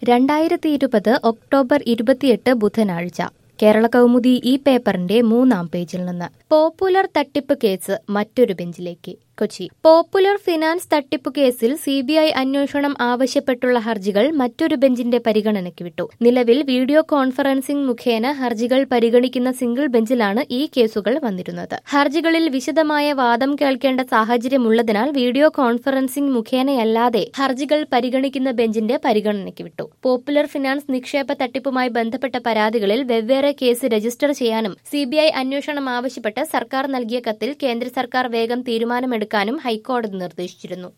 രണ്ടായിരത്തി ഇരുപത് ഒക്ടോബർ ഇരുപത്തിയെട്ട് ബുധനാഴ്ച കേരള കൗമുദി ഈ പേപ്പറിന്റെ മൂന്നാം പേജിൽ നിന്ന് പോപ്പുലർ തട്ടിപ്പ് കേസ് മറ്റൊരു ബെഞ്ചിലേക്ക് കൊച്ചി പോപ്പുലർ ഫിനാൻസ് തട്ടിപ്പ് കേസിൽ സി ബി ഐ അന്വേഷണം ആവശ്യപ്പെട്ടുള്ള ഹർജികൾ മറ്റൊരു ബെഞ്ചിന്റെ പരിഗണനയ്ക്ക് വിട്ടു നിലവിൽ വീഡിയോ കോൺഫറൻസിംഗ് മുഖേന ഹർജികൾ പരിഗണിക്കുന്ന സിംഗിൾ ബെഞ്ചിലാണ് ഈ കേസുകൾ വന്നിരുന്നത് ഹർജികളിൽ വിശദമായ വാദം കേൾക്കേണ്ട സാഹചര്യമുള്ളതിനാൽ വീഡിയോ കോൺഫറൻസിംഗ് മുഖേനയല്ലാതെ ഹർജികൾ പരിഗണിക്കുന്ന ബെഞ്ചിന്റെ പരിഗണനയ്ക്ക് വിട്ടു പോപ്പുലർ ഫിനാൻസ് നിക്ഷേപ തട്ടിപ്പുമായി ബന്ധപ്പെട്ട പരാതികളിൽ വെവ്വേറെ കേസ് രജിസ്റ്റർ ചെയ്യാനും സി അന്വേഷണം ആവശ്യപ്പെട്ട് സർക്കാർ നൽകിയ കത്തിൽ കേന്ദ്ര സർക്കാർ വേഗം തീരുമാനമെടുക്കാനും ഹൈക്കോടതി നിർദ്ദേശിച്ചിരുന്നു